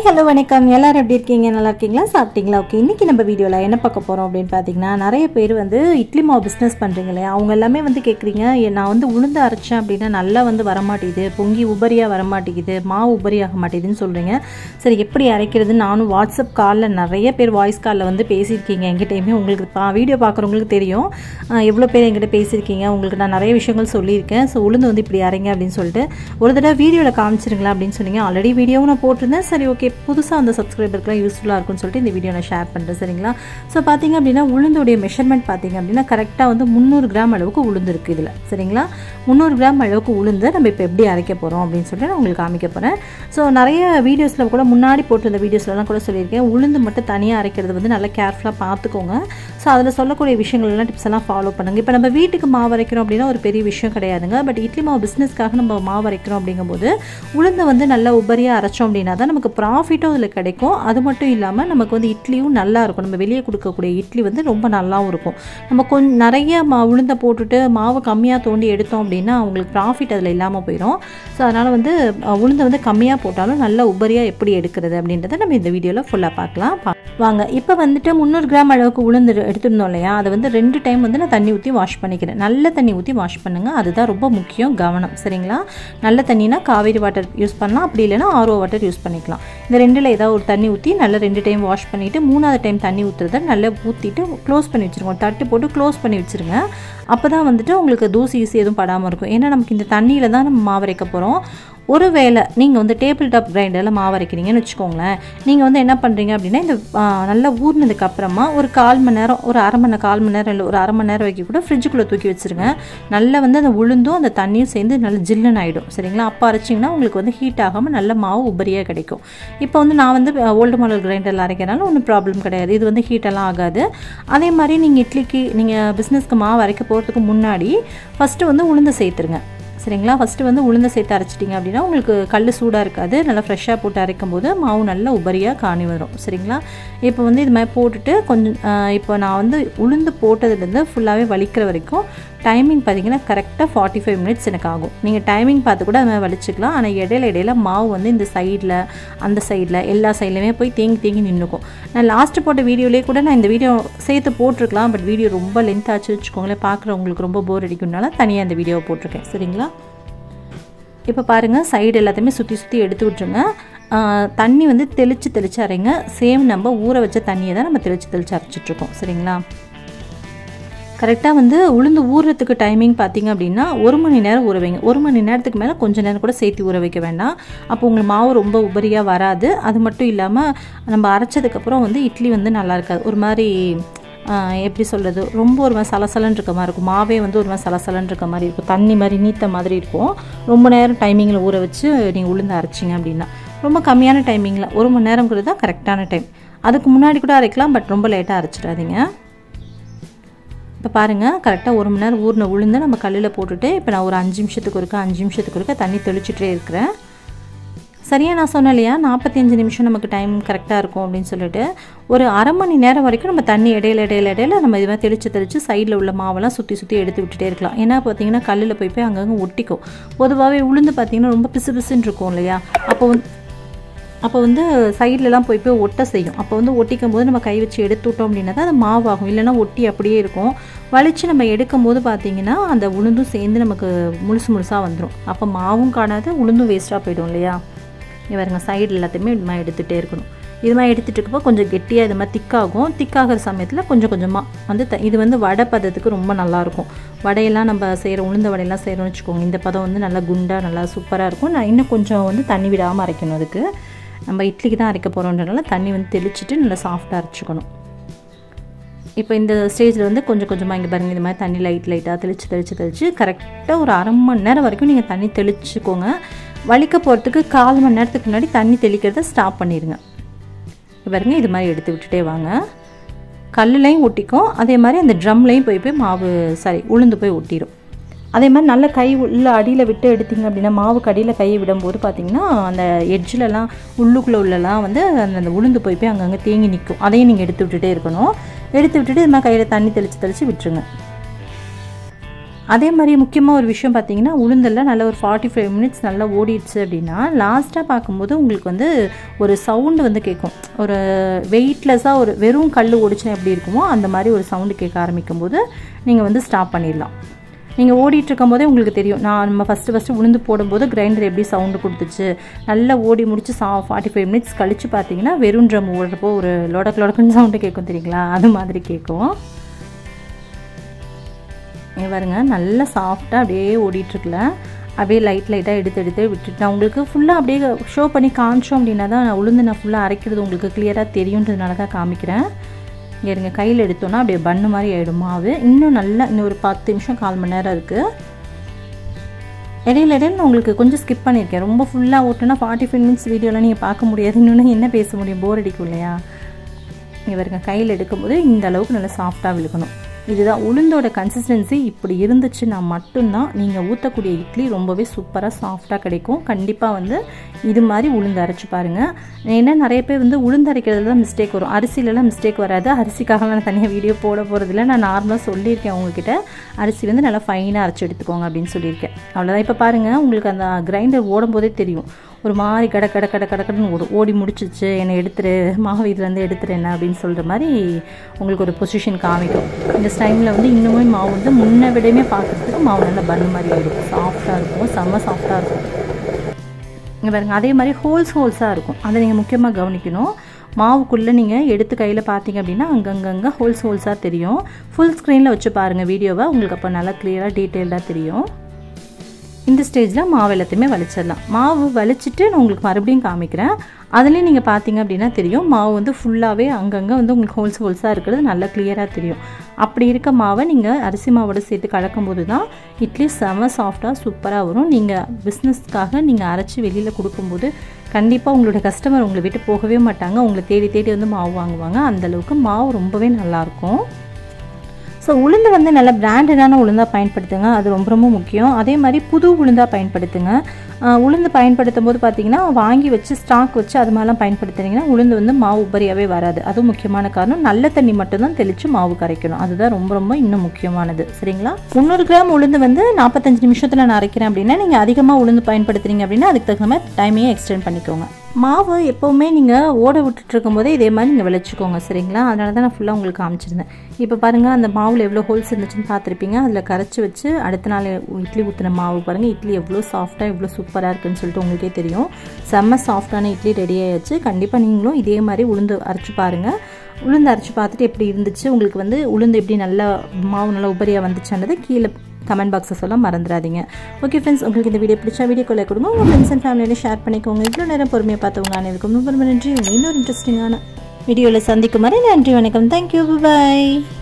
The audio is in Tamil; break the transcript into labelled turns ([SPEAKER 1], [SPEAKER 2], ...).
[SPEAKER 1] ஹலோ வணக்கம் எல்லாரும் எப்படி இருக்கீங்க நல்லா இருக்கீங்களா சாப்பிட்டீங்களா ஓகே இன்றைக்கி நம்ம வீடியோவில் என்ன பார்க்க போகிறோம் அப்படின்னு பார்த்தீங்கன்னா நிறைய பேர் வந்து இட்லி மாவு பிஸ்னஸ் பண்ணுறீங்க இல்லையா அவங்க எல்லாமே வந்து கேட்குறீங்க "ஏ, நான் வந்து உளுந்து அரைச்சேன் அப்படின்னா நல்லா வந்து வரமாட்டேங்குது பொங்கி உபரியாக வரமாட்டேங்குது மாவு உபரியாக மாட்டேங்குதுன்னு சொல்கிறீங்க சரி எப்படி அரைக்கிறது நானும் வாட்ஸ்அப் காலில் நிறைய பேர் வாய்ஸ் காலில் வந்து பேசியிருக்கீங்க எங்கிட்டயுமே உங்களுக்கு பா வீடியோ பார்க்குறவங்களுக்கு தெரியும் அஹ், எவ்வளோ பேர் எங்கிட்ட பேசியிருக்கீங்க உங்களுக்கு நான் நிறைய விஷயங்கள் சொல்லியிருக்கேன் ஸோ உளுந்து வந்து இப்படி அரைங்க அப்படின்னு சொல்லிட்டு ஒரு தடவை வீடியோவில் காமிச்சிருங்களா அப்படின்னு சொன்னீங்க ஆல்ரெடி வீடியோவும் நான் போட்டிருந்தேன் சரி ஓகே புதுசாக அந்த சப்ஸ்கிரைபருக்குலாம் யூஸ்ஃபுல்லாக இருக்கும்னு சொல்லிட்டு இந்த வீடியோ நான் ஷேர் பண்ணுறேன் சரிங்களா ஸோ பார்த்தீங்க அப்படின்னா உளுந்துடைய மெஷர்மெண்ட் பார்த்தீங்க அப்படின்னா கரெக்டாக வந்து முந்நூறு கிராம் அளவுக்கு உளுந்து இருக்குது இதில் சரிங்களா முந்நூறு கிராம் அளவுக்கு உளுந்து நம்ம இப்போ எப்படி அரைக்க போகிறோம் அப்படின்னு சொல்லிட்டு நான் உங்களுக்கு காமிக்க போகிறேன் ஸோ நிறைய வீடியோஸில் கூட முன்னாடி போட்டிருந்த வீடியோஸ்லலாம் கூட சொல்லியிருக்கேன் உளுந்து மட்டும் தனியாக அரைக்கிறது வந்து நல்லா கேர்ஃபுல்லாக பார்த்துக்கோங்க ஸோ அதில் சொல்லக்கூடிய விஷயங்கள் எல்லாம் டிப்ஸ் எல்லாம் ஃபாலோ பண்ணுங்கள் இப்போ நம்ம வீட்டுக்கு மாவு அரைக்கிறோம் அப்படின்னா ஒரு பெரிய விஷயம் கிடையாதுங்க பட் இட்லி மாவு பிஸ்னஸ்க்காக நம்ம மாவு அரைக்கிறோம் அப்படிங்கும்போது உளுந்தை வந்து நல்லா உபரியாக அரைச்சோம் அப்படின்னா தான் நமக்கு ப்ராஃபிட்டும் அதில் கிடைக்கும் அது மட்டும் இல்லாமல் நமக்கு வந்து இட்லியும் நல்லா இருக்கும் நம்ம வெளியே கொடுக்கக்கூடிய இட்லி வந்து ரொம்ப நல்லாவும் இருக்கும் நம்ம கொஞ்சம் நிறைய மா உளுந்தை போட்டுட்டு மாவு கம்மியாக தோண்டி எடுத்தோம் அப்படின்னா அவங்களுக்கு ப்ராஃபிட் அதில் இல்லாமல் போயிடும் ஸோ அதனால் வந்து அஹ், உளுந்தை வந்து கம்மியாக போட்டாலும் நல்லா உபரியாக எப்படி எடுக்கிறது அப்படின்றத நம்ம இந்த வீடியோவில் ஃபுல்லாக பார்க்கலாம் பா- வாங்க இப்போ வந்துட்டு முந்நூறு கிராம் அளவுக்கு உளுந்து எடுத்துருந்தோம் இல்லையா அதை வந்து ரெண்டு டைம் வந்து நான் தண்ணி ஊற்றி வாஷ் பண்ணிக்கிறேன் நல்ல தண்ணி ஊற்றி வாஷ் பண்ணுங்கள் அதுதான் ரொம்ப முக்கியம் கவனம் சரிங்களா நல்ல தண்ணினா காவேரி வாட்டர் யூஸ் பண்ணலாம் அப்படி இல்லைன்னா ஆர்ஓ வாட்டர் யூஸ் பண்ணிக்கலாம் இந்த ரெண்டில் ஏதாவது ஒரு தண்ணி ஊற்றி நல்லா ரெண்டு டைம் வாஷ் பண்ணிவிட்டு மூணாவது டைம் தண்ணி ஊற்றுறத நல்லா ஊற்றிட்டு க்ளோஸ் பண்ணி வச்சுருங்க ஒரு தட்டு போட்டு க்ளோஸ் பண்ணி வச்சுருங்க அப்போ தான் வந்துட்டு உங்களுக்கு தூசி ஈசி எதுவும் படாமல் இருக்கும் ஏன்னா நமக்கு இந்த தண்ணியில் தான் நம்ம மாவு அரைக்க போகிறோம் ஒருவேளை நீங்கள் வந்து டேபிள் டாப் கிரைண்டரில் மாவு அரைக்கிறீங்கன்னு வச்சுக்கோங்களேன் நீங்கள் வந்து என்ன பண்ணுறீங்க அப்படின்னா இந்த ஆ, நல்லா ஊறினதுக்கு அப்புறமா ஒரு கால் மணி நேரம் ஒரு அரை மணி கால் மணி நேரம் இல்லை ஒரு அரை மணி நேரம் வைக்க கூட ஃப்ரிட்ஜுக்குள்ளே தூக்கி வச்சுருங்க நல்லா வந்து அந்த உளுந்தும் அந்த தண்ணியும் சேர்ந்து நல்லா ஜில்லுன்னு ஆகிடும் சரிங்களா அப்போ அரைச்சிங்கன்னா உங்களுக்கு வந்து ஹீட் ஆகாமல் நல்ல மாவு உபரியாக கிடைக்கும் இப்போ வந்து நான் வந்து ஓல்டு மாடல் கிரைண்டரில் அரைக்கிறனால ஒன்றும் ப்ராப்ளம் கிடையாது இது வந்து ஹீட்டெல்லாம் ஆகாது அதே மாதிரி நீங்கள் இட்லிக்கு நீங்கள் பிஸ்னஸ்க்கு மாவு அரைக்க போகிறதுக்கு முன்னாடி ஃபஸ்ட்டு வந்து உளுந்து சேர்த்துருங்க சரிங்களா ஃபஸ்ட்டு வந்து உளுந்து சேர்த்து அரைச்சிட்டிங்க அப்படின்னா உங்களுக்கு கல் சூடாக இருக்காது நல்லா ஃப்ரெஷ்ஷாக போட்டு அரைக்கும் போது மாவு நல்லா உபரியாக காணி வரும் சரிங்களா இப்போ வந்து இது மாதிரி போட்டுட்டு கொஞ்சம் ஆஹ், இப்போ நான் வந்து உளுந்து போட்டதுலேருந்து ஃபுல்லாகவே வலிக்கிற வரைக்கும் டைமிங் பார்த்தீங்கன்னா கரெக்டாக ஃபார்ட்டி ஃபைவ் மினிட்ஸ் எனக்கு ஆகும் நீங்கள் டைமிங் பார்த்து கூட அது மாதிரி வலிச்சுக்கலாம் ஆனால் இடையில இடையில மாவு வந்து இந்த சைடில் அந்த சைடில் எல்லா சைட்லையுமே போய் தேங்கி தேங்கி நின்றுக்கும் நான் லாஸ்ட்டு போட்ட வீடியோலேயே கூட நான் இந்த வீடியோ சேர்த்து போட்டிருக்கலாம் பட் வீடியோ ரொம்ப லென்த் ஆச்சு வச்சுக்கோங்களேன் பார்க்குறவங்களுக்கு ரொம்ப போர் அடிக்கும்னால தனியாக இந்த வீடியோவை போட்டிருக்கேன் சரிங்களா இப்போ பாருங்கள் சைடு எல்லாத்தையுமே சுற்றி சுற்றி எடுத்து விட்ருங்க ஆஹ் தண்ணி வந்து தெளித்து தெளித்து அரைங்க சேம் நம்ம ஊற வச்ச தண்ணியை தான் நம்ம தெளித்து தெளித்து அரைச்சிட்ருக்கோம் சரிங்களா கரெக்டாக வந்து உளுந்து ஊறுறதுக்கு டைமிங் பார்த்தீங்க அப்படின்னா ஒரு மணி நேரம் ஊற வைங்க ஒரு மணி நேரத்துக்கு மேலே கொஞ்ச நேரம் கூட சேர்த்து ஊற வைக்க வேண்டாம் அப்போ உங்களுக்கு மாவு ரொம்ப உபரியாக வராது அது மட்டும் இல்லாமல் நம்ம அரைச்சதுக்கப்புறம் வந்து இட்லி வந்து நல்லா இருக்காது ஒரு மாதிரி ஆஹ், எப்படி சொல்கிறது ரொம்ப ஒரு மாதிரி சலசலன்னு இருக்க மாதிரி இருக்கும் மாவே வந்து ஒரு மாதிரி சலசலன்னு இருக்க மாதிரி இருக்கும் தண்ணி மாதிரி நீத்த மாதிரி இருக்கும் ரொம்ப நேரம் டைமிங்கில் ஊற வச்சு நீங்கள் உளுந்து அரைச்சிங்க அப்படின்னா ரொம்ப கம்மியான டைமிங்கில் ஒரு மணி நேரங்கிறது தான் கரெக்டான டைம் அதுக்கு முன்னாடி கூட அரைக்கலாம் பட் ரொம்ப லேட்டாக அரைச்சிடாதீங்க இப்போ பாருங்கள் கரெக்டாக ஒரு மணி நேரம் ஊறின உளுந்து நம்ம கல்லில் போட்டுட்டு இப்போ நான் ஒரு அஞ்சு நிமிஷத்துக்கு ஒருக்க அஞ்சு நிமிஷத்துக்கு ஒருக்க தண்ணி தெளிச்சிட்டே இருக்கிறேன் சரியாக நான் சொன்னேன் இல்லையா நாற்பத்தஞ்சு நிமிஷம் நமக்கு டைம் கரெக்டாக இருக்கும் அப்படின்னு சொல்லிட்டு ஒரு அரை மணி நேரம் வரைக்கும் நம்ம தண்ணி இடையில இடையில இடையில நம்ம இது மாதிரி தெளித்து தெளித்து சைடில் உள்ள மாவெல்லாம் சுற்றி சுற்றி எடுத்து விட்டுட்டே இருக்கலாம் ஏன்னா பார்த்தீங்கன்னா கல்லில் போய் போய் அங்கங்கே ஒட்டிக்கும் பொதுவாகவே உளுந்து பார்த்தீங்கன்னா ரொம்ப பிசு பிசுன்னு இருக்கும் இல்லையா அப்போ வந்து அப்போ வந்து சைட்லலாம் போய் போய் ஒட்ட செய்யும் அப்போ வந்து ஒட்டிக்கும் போது நம்ம கை வச்சு எடுத்து விட்டோம் அப்படின்னா தான் அது மாவாகும் இல்லைன்னா ஒட்டி அப்படியே இருக்கும் வலிச்சு நம்ம எடுக்கும் போது பார்த்தீங்கன்னா அந்த உளுந்தும் சேர்ந்து நமக்கு முழுசு முழுசாக வந்துடும் அப்போ மாவும் காணாது உளுந்தும் வேஸ்ட்டாக போயிடும் இல்லையா இவருங்க சைடு எல்லாத்தையுமே இது மாதிரி எடுத்துகிட்டே இருக்கணும் இது மாதிரி எடுத்துகிட்டு இருக்கப்போ கொஞ்சம் கெட்டியாக இது மாதிரி திக்காகும் திக்காகிற சமயத்தில் கொஞ்சம் கொஞ்சமாக வந்து த- இது வந்து வடை பதத்துக்கு ரொம்ப நல்லாயிருக்கும் வடையெல்லாம் நம்ம செய்கிற உளுந்த வடையெல்லாம் செய்கிறோம்னு வச்சுக்கோங்க இந்த பதம் வந்து நல்லா குண்டாக நல்லா சூப்பராக இருக்கும் நான் இன்னும் கொஞ்சம் வந்து தண்ணி விடாமல் அரைக்கணும் அதுக்கு நம்ம இட்லிக்கு தான் அரைக்க போகிறோன்றனால தண்ணி வந்து தெளிச்சிட்டு நல்லா சாஃப்டாக அரைச்சிக்கணும் இப்போ இந்த ஸ்டேஜில் வந்து கொஞ்சம் கொஞ்சமாக இங்கே பாருங்கள் இந்த மாதிரி தண்ணி லைட் லைட்டாக தெளித்து தெளித்து தெளித்து கரெக்டாக ஒரு அரை மணி நேரம் வரைக்கும் நீங்கள் தண்ணி தெளிச்சுக்கோங்க வலிக்க போகிறதுக்கு கால் மணி நேரத்துக்கு முன்னாடி தண்ணி தெளிக்கிறத ஸ்டாப் பண்ணிடுங்க இப்போ பாருங்க இது மாதிரி எடுத்து விட்டுட்டே வாங்க கல்லுலையும் ஒட்டிக்கும் அதே மாதிரி அந்த ட்ரம்லையும் போய் போய் மாவு சாரி உளுந்து போய் ஒட்டிடும் அதே மாதிரி நல்ல கை உள்ள அடியில் விட்டு எடுத்தீங்க அப்படின்னா மாவுக்கு அடியில் கையை விடும்போது பார்த்தீங்கன்னா அந்த எட்ஜிலலாம் உள்ளுக்குள்ளே உள்ளலாம் வந்து அந்த அந்த உளுந்து போய் போய் அங்கங்கே தேங்கி நிற்கும் அதையும் நீங்கள் எடுத்து விட்டுட்டே இருக்கணும் எடுத்து விட்டுட்டு இது மாதிரி கையில் தண்ணி தெளித்து தெளித்து விட்டுருங்க அதே மாதிரி முக்கியமாக ஒரு விஷயம் பார்த்தீங்கன்னா உளுந்தெல்லாம் நல்ல ஒரு ஃபார்ட்டி ஃபைவ் மினிட்ஸ் நல்லா ஓடிடுச்சு அப்படின்னா லாஸ்ட்டாக பார்க்கும்போது உங்களுக்கு வந்து ஒரு சவுண்டு வந்து கேட்கும் ஒரு வெயிட்லெஸ்ஸாக ஒரு வெறும் கல் ஓடிச்சுன்னா எப்படி இருக்குமோ அந்த மாதிரி ஒரு சவுண்டு கேட்க ஆரம்பிக்கும் போது நீங்கள் வந்து ஸ்டாப் பண்ணிடலாம் நீங்கள் ஓடிட்டு இருக்கும் போதே உங்களுக்கு தெரியும் நான் நம்ம ஃபஸ்ட்டு ஃபஸ்ட்டு உளுந்து போடும்போது கிரைண்டர் எப்படி சவுண்டு கொடுத்துச்சு நல்லா ஓடி முடிச்சு சா ஃபார்ட்டி ஃபைவ் மினிட்ஸ் கழித்து பார்த்தீங்கன்னா வெறும் ட்ரம் ஓடுறப்போ ஒரு லொடக் லொடக்குன்னு சவுண்டு கேட்கும் தெரியுங்களா அது மாதிரி கேட்கும் இங்கே பாருங்க நல்லா சாஃப்டாக அப்படியே ஓடிட்டுருக்குல அப்படியே லைட் லைட்டாக எடுத்து எடுத்து விட்டுட்டு நான் உங்களுக்கு ஃபுல்லாக அப்படியே ஷோ பண்ணி காமிச்சோம் அப்படின்னா தான் நான் உளுந்து நான் ஃபுல்லாக அரைக்கிறது உங்களுக்கு கிளியராக தெரியுன்றதுனால தான் காமிக்கிறேன் இங்கே இருங்க கையில் எடுத்தோன்னா அப்படியே பண்ணு மாதிரி ஆகிடும் மாவு இன்னும் நல்லா இன்னும் ஒரு பத்து நிமிஷம் கால் மணி நேரம் இருக்குது இடையில இடையில உங்களுக்கு கொஞ்சம் ஸ்கிப் பண்ணியிருக்கேன் ரொம்ப ஃபுல்லாக ஓட்டுனா ஃபார்ட்டி ஃபைவ் மினிட்ஸ் வீடியோலாம் நீங்கள் பார்க்க முடியாது இன்னொன்று என்ன பேச முடியும் போர் அடிக்கும் இல்லையா இங்கே வருங்க கையில் எடுக்கும்போது இந்த அளவுக்கு நல்லா சாஃப்டாக விழுக்கணும் இதுதான் உளுந்தோட கன்சிஸ்டன்சி இப்படி இருந்துச்சுன்னா மட்டும்தான் நீங்கள் ஊற்றக்கூடிய இட்லி ரொம்பவே சூப்பராக சாஃப்டாக கிடைக்கும் கண்டிப்பாக வந்து இது மாதிரி உளுந்து அரைச்சி பாருங்கள் ஏன்னா நிறைய பேர் வந்து உளுந்து அரைக்கிறதுல தான் மிஸ்டேக் வரும் அரிசியிலலாம் மிஸ்டேக் வராது அரிசிக்காக நான் தனியாக வீடியோ போட போகிறதில்ல நான் நார்மலாக சொல்லியிருக்கேன் உங்ககிட்ட அரிசி வந்து நல்லா ஃபைனாக அரைச்சி எடுத்துக்கோங்க அப்படின்னு சொல்லியிருக்கேன் அவ்வளோதான் இப்போ பாருங்கள் உங்களுக்கு அந்த கிரைண்டர் ஓடும் போதே தெரியும் ஒரு மாதிரி கட கட கட கடக்கடன்னு ஓடும் ஓடி முடிச்சிச்சு என்னை எடுத்துரு மாவு இதுலேருந்து எடுத்துரு என்ன அப்படின்னு சொல்கிற மாதிரி உங்களுக்கு ஒரு பொசிஷன் காமிக்கும் இந்த டைமில் வந்து இன்னுமே மாவு வந்து முன்ன விடையுமே பார்க்குறதுக்கு மாவு நல்லா பண்ணு மாதிரி ஆகிடும் சாஃப்டாக இருக்கும் செம்ம சாஃப்டாக இருக்கும் இங்கே பாருங்க அதே மாதிரி ஹோல்ஸ் ஹோல்ஸாக இருக்கும் அதை நீங்கள் முக்கியமாக கவனிக்கணும் மாவுக்குள்ளே நீங்கள் எடுத்து கையில் பார்த்தீங்க அப்படின்னா அங்கங்கங்கே ஹோல்ஸ் ஹோல்ஸாக தெரியும் ஃபுல் ஸ்க்ரீனில் வச்சு பாருங்கள் வீடியோவை உங்களுக்கு அப்போ நல்லா கிளியராக டீட்டெயில்டாக தெரியும் இந்த ஸ்டேஜில் மாவு எல்லாத்தையுமே வலிச்சிடலாம் மாவு வலிச்சிட்டு நான் உங்களுக்கு மறுபடியும் காமிக்கிறேன் அதுலேயும் நீங்கள் பார்த்தீங்க அப்படின்னா தெரியும் மாவு வந்து ஃபுல்லாகவே அங்கங்கே வந்து உங்களுக்கு ஹோல்ஸ் ஹோல்ஸாக இருக்கிறது நல்லா கிளியராக தெரியும் அப்படி இருக்க மாவை நீங்கள் அரிசி மாவோட சேர்த்து கலக்கும் போது தான் இட்லி செம சாஃப்டாக சூப்பராக வரும் நீங்கள் பிஸ்னஸ்க்காக நீங்கள் அரைச்சி வெளியில் கொடுக்கும்போது கண்டிப்பாக உங்களோட கஸ்டமர் உங்களை விட்டு போகவே மாட்டாங்க உங்களை தேடி தேடி வந்து மாவு வாங்குவாங்க அந்தளவுக்கு மாவு ரொம்பவே நல்லாயிருக்கும் ஸோ உளுந்து வந்து நல்ல பிராண்டடான உளுந்தாக பயன்படுத்துங்க அது ரொம்ப ரொம்ப முக்கியம் அதே மாதிரி புது உளுந்தாக பயன்படுத்துங்க உளுந்து பயன்படுத்தும் போது பார்த்தீங்கன்னா வாங்கி வச்சு ஸ்டாக் வச்சு அது மாதிரிலாம் பயன்படுத்துனீங்கன்னா உளுந்து வந்து மாவு உபரியாகவே வராது அதுவும் முக்கியமான காரணம் நல்ல தண்ணி மட்டும்தான் தெளித்து மாவு கரைக்கணும் அதுதான் ரொம்ப ரொம்ப இன்னும் முக்கியமானது சரிங்களா முந்நூறு கிராம் உளுந்து வந்து நாற்பத்தஞ்சு நிமிஷத்தில் நான் அரைக்கிறேன் அப்படின்னா நீங்கள் அதிகமாக உளுந்து பயன்படுத்துறீங்க அப்படின்னா அதுக்கு தகுந்த மாதிரி டைமையே எக்ஸ்டெண்ட் பண்ணிக்கோங்க மாவு எப்போவுமே நீங்கள் ஓட விட்டுட்டு இருக்கும்போதே இதே மாதிரி நீங்கள் விளைச்சிக்கோங்க சரிங்களா அதனால தான் நான் ஃபுல்லாக உங்களுக்கு காமிச்சிருந்தேன் இப்போ பாருங்கள் அந்த மாவில் எவ்வளோ ஹோல்ஸ் இருந்துச்சுன்னு பார்த்துருப்பீங்க அதில் கரைச்சி வச்சு அடுத்த நாள் இட்லி ஊற்றின மாவு பாருங்கள் இட்லி எவ்வளோ சாஃப்டாக எவ்வளோ சூப்பராக இருக்குன்னு சொல்லிட்டு உங்களுக்கே தெரியும் செம்ம சாஃப்டான இட்லி ரெடி ஆயாச்சு கண்டிப்பாக நீங்களும் இதே மாதிரி உளுந்து அரைச்சி பாருங்கள் உளுந்து அரைச்சி பார்த்துட்டு எப்படி இருந்துச்சு உங்களுக்கு வந்து உளுந்து எப்படி நல்லா மாவு நல்லா உபரியாக வந்துச்சுன்றது கீழே கமெண்ட் பாக்ஸை சொல்ல மறந்துடாதீங்க ஓகே ஃப்ரெண்ட்ஸ் உங்களுக்கு இந்த வீடியோ பிடிச்சா வீடியோ கொள்ள கொடுங்க உங்கள் ஃப்ரெண்ட்ஸ் அண்ட் ஃபேமிலியோட ஷேர் பண்ணிக்கோங்க இவ்வளோ நேரம் பொறுமையாக பார்த்தவங்க அனைவருக்கும் ரொம்ப ரொம்ப நன்றி உங்கள் இன்னொரு இன்ட்ரெஸ்டிங்கான வீடியோவில் சந்திக்கும் வரை நன்றி வணக்கம் தேங்க்யூ பாய்